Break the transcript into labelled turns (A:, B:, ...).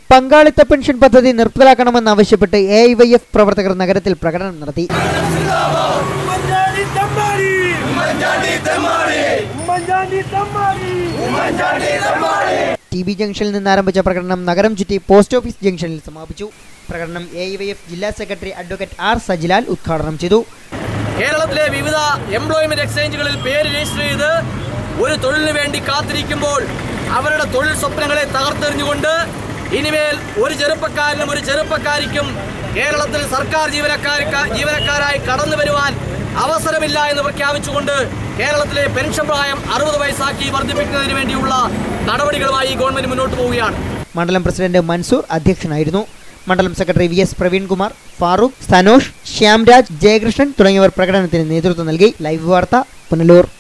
A: പങ്കാളിത്ത പെൻഷൻ പദ്ധതി നിർത്തലാക്കണമെന്നാവശ്യപ്പെട്ട് എ ഐ വൈ എഫ് പ്രവർത്തകർ നഗരത്തിൽ പ്രകടനം നടത്തി
B: ഉമ്മൻചാണ്ടി തമ്മാടി ഉമ്മൻചാണ്ടി തമ്മാടി ഉമ്മൻചാണ്ടി തമ്മാടി ഉമ്മൻചാണ്ടി തമ്മാടി
A: ടി ബി ജംഗ്ഷനിൽ നിന്ന് ആരംഭിച്ച പ്രകടനം നഗരം ചുറ്റി പോസ്റ്റ് ഓഫീസ് ജംഗ്ഷനിൽ സമാപിച്ചു പ്രകടനം എ ഐ വൈ എഫ് ജില്ലാ സെക്രട്ടറി അഡ്വക്കേറ്റ് ആർ സജിലാൽ ഉദ്ഘാടനം ചെയ്തു
C: കേരളത്തിലെ വിവിധ എംപ്ലോയ്മെന്റ് എക്സ്ചേഞ്ചുകളിൽ പേര് രജിസ്റ്റർ ചെയ്ത് ഒരു തൊഴിലിന് വേണ്ടി കാത്തിരിക്കുമ്പോൾ അവരുടെ തൊഴിൽ സ്വപ്നങ്ങളെ തകർത്തെറിഞ്ഞുകൊണ്ട് ഇനിമേൽ ഒരു ചെറുപ്പക്കാരനും ഒരു ചെറുപ്പക്കാരിക്കും കേരളത്തിൽ സർക്കാർ ജീവനക്കാർക്ക് ജീവനക്കാരായി കടന്നു വരുവാൻ അവസരമില്ല എന്ന് പ്രഖ്യാപിച്ചുകൊണ്ട് കേരളത്തിലെ പെൻഷൻ പ്രായം അറുപത് വയസ്സാക്കി വർദ്ധിപ്പിക്കുന്നതിന് വേണ്ടിയുള്ള നടപടികളുമായി ഗവൺമെന്റ് മുന്നോട്ട് പോവുകയാണ്
A: മണ്ഡലം പ്രസിഡന്റ് മൻസൂർ അധ്യക്ഷനായിരുന്നു മണ്ഡലം secretary V S Praveenkumar Farooq Sanosh Shyamraj Jayakrishnan തുടങ്ങിയവർ പ്രകടനത്തിന് നേതൃത്വം നൽകി ലൈവ് വാർത്ത പുനലൂർ